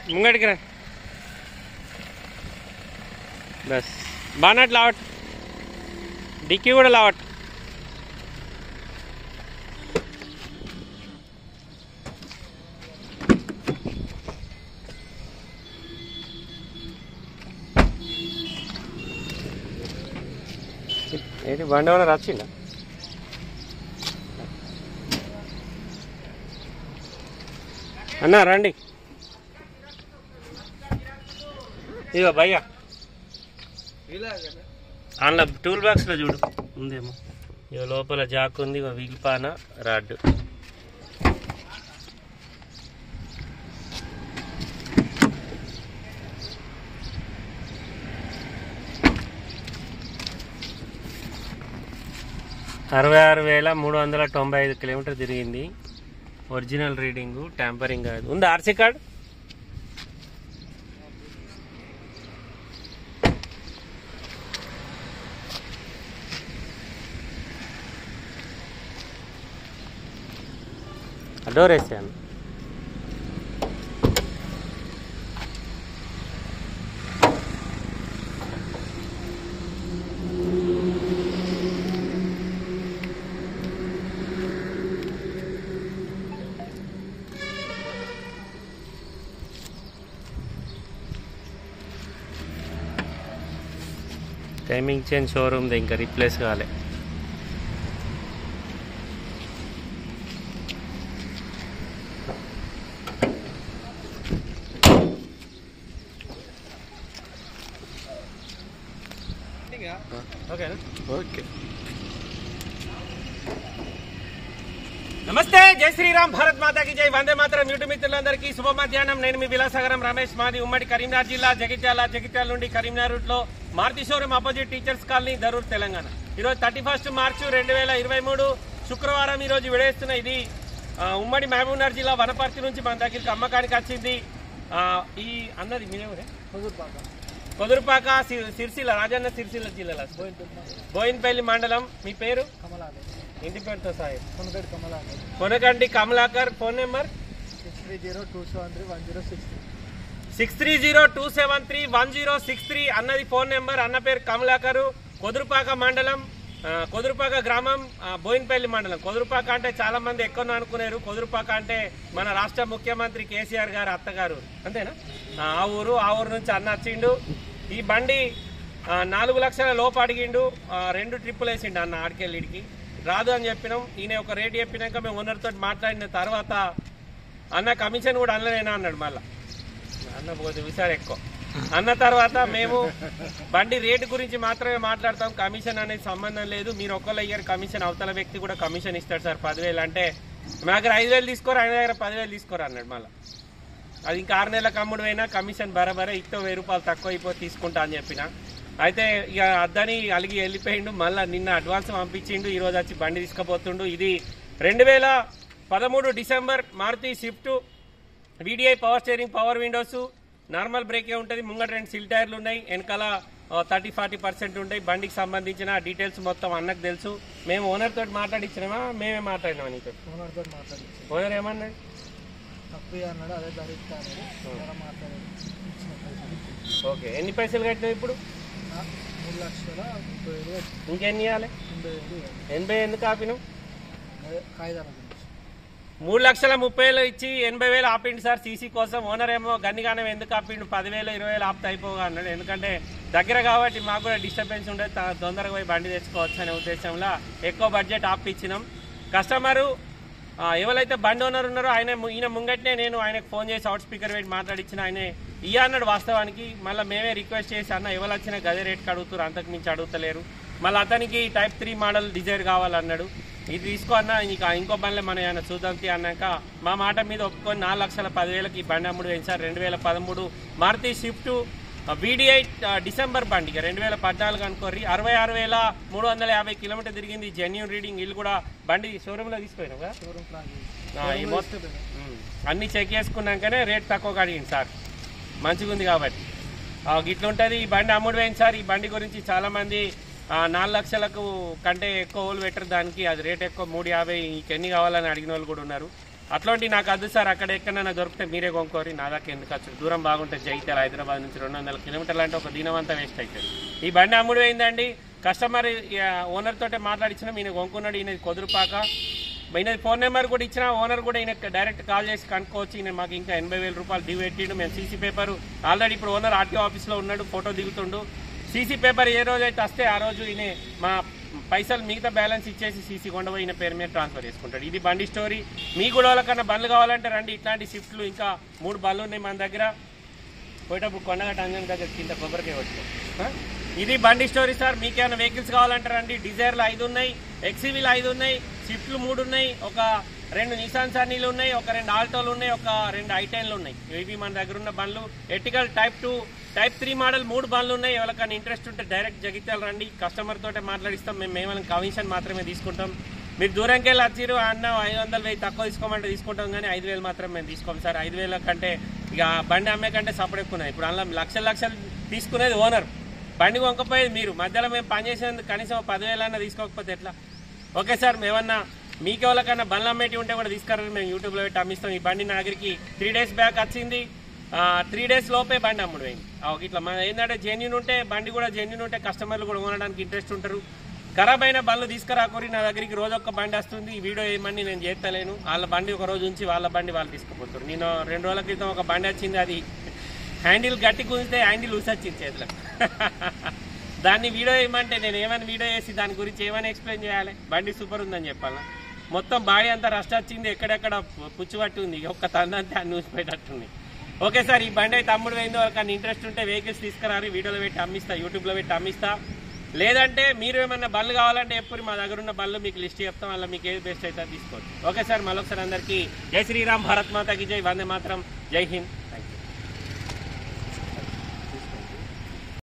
ముంగడికి రా bus bonnet లావట్ dicky కూడా లావట్ ఏంటి బండి ఏమైనా రచ్చిందా అన్నా రండి ఇదిగో భయ్యా అందులో టూల్ బాక్స్లో చూడు ఉందేమో ఇక లోపల జాక్ ఉంది ఇక విగిపాన రాడ్ అరవై ఆరు వేల మూడు వందల తొంభై ఐదు కిలోమీటర్ తిరిగింది ఒరిజినల్ రీడింగు ట్యాంపరింగ్ కాదు ఉంది ఆర్సీ కార్డ్ డోర్ వేసాను టైమింగ్ చైన్ షోరూమ్ ఇంకా రీప్లేస్ కావాలి ఓకేనా ఓకే నమస్తే జై శ్రీరామ్ భారత్ మాతాకి జై వందే మాతరం యూట్యూబ్ మిత్రులందరికీ శుభ మధ్యాహ్నం నేను మీ విలాసాగరం రమేష్ మాది ఉమ్మడి కరీంనగర్ జిల్లా జగిత్యాల జగిత్యాల నుండి కరీంనగర్ రూట్ లో Maruti showroom opposite teachers colony Dharur Telangana ఈరోజు థర్టీ ఫస్ట్ మార్చు రెండు వేల ఇరవై మూడు శుక్రవారం ఈ రోజు విడేస్తున్న ఇది ఆ, ఉమ్మడి మహబూబ్నగర్ జిల్లా వనపర్తి నుంచి మన దగ్గరికి అమ్మకానికి వచ్చింది ఆ, ఈ అన్నది మీరేమరే కొదురుపాక సి- సిరిసిల్ల రాజన్న సిరిసిల్ల జిల్లాలో బోయిన్పల్లి మండలం మీ పేరు ఇంటి పేరుతో Sai Konagadi Kamalakar Konakandi Kamalakar phone number six three zero two seven three one zero six three six three zero two seven three one zero six three అన్నది ఫోన్ నెంబర్ అన్న పేరు కమలాకరు కొదురుపాక మండలం ఆ, కొదురుపాక గ్రామం ఆ, బోయిన్పల్లి మండలం కొదురుపాక అంటే చాలా మంది ఎక్కువ అనుకునేరు కొదురుపాక అంటే మన రాష్ట్ర ముఖ్యమంత్రి కేసీఆర్ గారు అత్తగారు అంతేనా ఆ ఆ ఊరు ఆ ఊరు నుంచి అన్న వచ్చిండు ఈ బండి ఆ, నాలుగు లక్షల లోపు అడిగిండు ఆ, రెండు ట్రిప్పులు వేసిండు అన్న ఆడికెళ్ళి ఇడికి రాదు అని చెప్పినాం ఈయన ఒక రేటు చెప్పినాక మేము ఓనర్తో మాట్లాడిన తర్వాత అన్న కమిషన్ కూడా అనలేనా అన్నాడు మళ్ళా అన్న పోతే విసారు ఎక్కువ అన్న తర్వాత మేము బండి రేటు గురించి మాత్రమే మాట్లాడతాం కమిషన్ అనేది సంబంధం లేదు మీరు ఒక్కళ్ళ ఇయర్ కమిషన్ అవతల వ్యక్తి కూడా కమిషన్ ఇస్తాడు సార్ పదివేలు అంటే మా దగ్గర ఐదు వేలు తీసుకోరు ఆయన దగ్గర పదివేలు తీసుకోరు అన్నాడు మళ్ళీ అది ఇంకా ఆరు నెలలకు అమ్ముడు అయినా కమిషన్ బరబరే ఇతో వెయ్యి రూపాయలు తక్కువ అయిపోయి తీసుకుంటా అని చెప్పిన అయితే ఇక అద్దని అలిగి వెళ్ళిపోయిండు మళ్ళీ నిన్న అడ్వాన్స్ పంపించిండు ఈ రోజు వచ్చి బండి తీసుకుపోతుండు ఇది రెండు వేల పదమూడు December Maruti Swift VDI power steering power windows normal బ్రేకే ఉంటుంది ముంగట రెండు సిల్ టైర్లు ఉన్నాయి వెనకాల థర్టీ ఫార్టీ పర్సెంట్ ఉంటాయి బండికి సంబంధించిన డీటెయిల్స్ మొత్తం అన్నకు తెలుసు మేము ఓనర్ తోటి మాట్లాడిచ్చినామా మేమే మాట్లాడినామా నీతో ఓనర్తో మాట్లాడి ఓనర్ ఏమన్నాడు తక్కువ అన్నాడు అదే ధరిస్తా అన్నాడు ఎవరో మాట్లాడారు ఇచ్చిన పైసలు. ఓకే ఎన్ని పైసలు కట్టినావు ఇప్పుడు ఆ, మూడు లక్షల ముప్పై వేలు ఇంకెన్ని ఇవ్వాలి తొంభై వేలు ఇవ్వాలి. ఎనభై ఎందుకు ఆపినావు అదే కాగితాల గురించి మూడు లక్షల ముప్పై వేలు ఇచ్చి ఎనభై వేలు ఆపిండు సార్ సీసీ కోసం ఓనర్ ఏమో గన్నిగానం ఎందుకు ఆపిండు పదివేలు ఇరవై వేలు ఆపితే అయిపోగా అన్నాడు ఎందుకంటే దగ్గర కాబట్టి మాకు కూడా డిస్టర్బెన్స్ ఉండేది త- తొందరగా పోయి బండి తెచ్చుకోవచ్చు అనే ఉద్దేశంలో ఎక్కువ బడ్జెట్ ఆపిచ్చినాం కస్టమరు ఆ, ఎవరైతే బండి ఓనర్ ఉన్నారో ఆయన ము- ఈయన ముంగట్నే నేను ఆయనకు ఫోన్ చేసి అవుట్ స్పీకర్ పెట్టి మాట్లాడించిన ఆయన ఇయ్య అన్నాడు వాస్తవానికి మళ్ళీ మేమే రిక్వెస్ట్ చేసి అన్న ఎవరు వచ్చినా గదే రేట్కి అడుగుతారు అంతకు మించి అడుగుతలేరు మళ్ళీ అతనికి టైప్ త్రీ మోడల్ డిజైర్ కావాలన్నాడు ఇది తీసుకో అన్న ఇంకా ఇంకో బండ్లే మనం ఏమైనా చూద్దాం తీ అన్నాక మా మాట మీద ఒప్పుకొని నాలుగు లక్షల పదివేలకి ఈ బండి అమ్ముడు వేయించారు రెండు వేల పదమూడు మారుతి స్విఫ్ట్ వీడిఐ డిసెంబర్ బండి ఇక రెండు వేల పద్నాలుగు అనుకోర్రి అరవై ఆరు వేల మూడు వందల యాభై కిలోమీటర్ తిరిగింది జెన్యున్ రీడింగ్ వీళ్ళు కూడా బండి షోరూంలో తీసుకుపోయినావు కదా షోరూమ్ ప్లాన్ ఆ, ఈ మొత్తం ఉమ్. అన్ని చెక్ చేసుకున్నాకనే రేట్ తక్కువ అడిగింది సార్ మంచిగా ఉంది కాబట్టి ఆ, గిట్ల ఉంటుంది ఈ బండి అమ్ముడు పోయింది సార్ ఈ బండి గురించి చాలా మంది ఆ, నాలుగు లక్షలకు కంటే ఎక్కువ ఓళ్ళు పెట్టరు దానికి అది రేట్ ఎక్కువ మూడు యాభై ఎన్ని కావాలని అడిగిన వాళ్ళు కూడా ఉన్నారు అట్లాంటి నాకు అద్దు సార్ అక్కడ ఎక్కడైనా దొరికితే మీరే కొనుక్కోరి నా దాకా ఎందుకు వచ్చు దూరం బాగుంటుంది జైత్యాల హైదరాబాద్ నుంచి రెండు వందల కిలోమీటర్లు అంటే ఒక దినం అంతా వేస్ట్ అవుతుంది ఈ బండి అమ్ముడు అయిందండి కస్టమర్ ఓనర్ తోటే మాట్లాడించిన ఈయన కొనుక్కున్నాడు ఈయన కుదురుపాక ఈయన ఫోన్ నెంబర్ కూడా ఇచ్చిన ఓనర్ కూడా ఈయన డైరెక్ట్ కాల్ చేసి కనుక్కోవచ్చు ఈయన మాకు ఇంకా ఎనభై వేల రూపాయలు డ్యూ పెట్టిండు మేము సీసీ పేపర్ ఆల్రెడీ ఇప్పుడు ఓనర్ ఆర్టీఓ ఆఫీస్లో ఉన్నాడు ఫోటో దిగుతుండు సీసీ పేపర్ ఏ రోజు అయితే వస్తే ఆ రోజు ఈయన మా పైసలు మిగతా బ్యాలెన్స్ ఇచ్చేసి సీసీ కొండ పోయిన పేరు మీద ట్రాన్స్ఫర్ చేసుకుంటాడు ఇది బండి స్టోరీ మీ కూడా వాళ్ళకన్నా బండ్లు కావాలంటే రండి ఇట్లాంటి షిఫ్ట్లు ఇంకా మూడు బండ్లు ఉన్నాయి మన దగ్గర పోయేటప్పుడు కొండగట్ట అంజన్ దగ్గర కింద కొబ్బరికాయ వచ్చి ఇది బండి స్టోరీ సార్ మీకేమైనా వెహికల్స్ కావాలంటే రండి డిజైర్లు ఐదు ఉన్నాయి ఎక్సీవీలు ఐదు ఉన్నాయి స్విఫ్ట్లు మూడు ఉన్నాయి ఒక రెండు నిసాన్ సన్నీలు ఉన్నాయి ఒక రెండు ఆల్టోలు ఉన్నాయి ఒక రెండు ఐటైన్లు ఉన్నాయి ఇవి మన దగ్గర ఉన్న బండ్లు ఎటికల్ type two type three model మూడు బండ్లు ఉన్నాయి ఎవరికైనా ఇంట్రెస్ట్ ఉంటే డైరెక్ట్ జగిత్యాల రండి కస్టమర్ తోటే మాట్లాడిస్తాం మేము మేమైనా కమిషన్ మాత్రమే తీసుకుంటాం మీరు దూరంకి వెళ్ళి వచ్చిరు అన్న ఐదు వందలు వెయ్యి తక్కువ తీసుకోమంటే తీసుకుంటాం కానీ ఐదు వేలు మాత్రం మేము తీసుకోం సార్ ఐదు వేల కంటే ఇక బండి అమ్మే కంటే సపరేట్ ఎక్కువ ఇప్పుడు అందులో లక్షలు లక్షలు తీసుకునేది ఓనర్ బండి కొనకపోయేది మీరు మధ్యలో మేము పనిచేసేందుకు కనీసం పదివేలన్నా తీసుకోకపోతే ఎట్లా ఓకే సార్ మేమన్నా మీకు ఎవరికన్నా బండ్లు అమ్మేటి ఉంటే కూడా తీసుకురండి మేము యూట్యూబ్లో పెట్టి అమ్మిస్తాం ఈ బండి నా దగ్గరికి త్రీ డేస్ బ్యాక్ వచ్చింది త్రీ డేస్ లోపే బండి అమ్ముడు పోయింది ఆ, ఒక ఇట్లా మన ఏంటంటే జెన్యున్ ఉంటే బండి కూడా జెన్యున్ ఉంటే కస్టమర్లు కూడా కొనడానికి ఇంట్రెస్ట్ ఉంటారు ఖరాబ్ అయిన బండ్లు తీసుకురాకూరి నా దగ్గరికి రోజు ఒక్క బండి వస్తుంది ఈ వీడియో ఏమని నేను చేస్తలేను వాళ్ళ బండి ఒక రోజు ఉంచి వాళ్ళ బండి వాళ్ళు తీసుకుపోతారు నేను రెండు రోజుల క్రితం ఒక బండి వచ్చింది అది హ్యాండిల్ గట్టి కుదితే హ్యాండిల్ ఊసొచ్చింది చేతిలో దాన్ని వీడియో ఏమంటే నేను ఏమైనా వీడియో చేసి దాని గురించి ఏమైనా ఎక్స్ప్లెయిన్ చేయాలి బండి సూపర్ ఉందని చెప్పాలా మొత్తం బాడీ అంతా రస్ట్ వచ్చింది ఎక్కడెక్కడ పుచ్చు పట్టి ఉంది ఒక్క తందంతే అన్ని ఊసిపోయేటట్టుంది ఓకే సార్ ఈ బండి అయితే అమ్ముడు పోయిందో కానీ ఇంట్రెస్ట్ ఉంటే వెహికల్స్ తీసుకురారు వీడియోలో పెట్టి అమ్మిస్తా యూట్యూబ్లో పెట్టి అమ్మిస్తా లేదంటే మీరు ఏమన్నా బళ్ళు కావాలంటే ఎప్పుడు మా దగ్గర ఉన్న బళ్ళు మీకు లిస్ట్ చెప్తాం అలా మీకు ఏది బెస్ట్ అయితే అది తీసుకోవచ్చు ఓకే సార్ మరొకసారి అందరికీ జై శ్రీరామ్ భారత్ మాతాకి జై వందే మాత్రం జై హింద్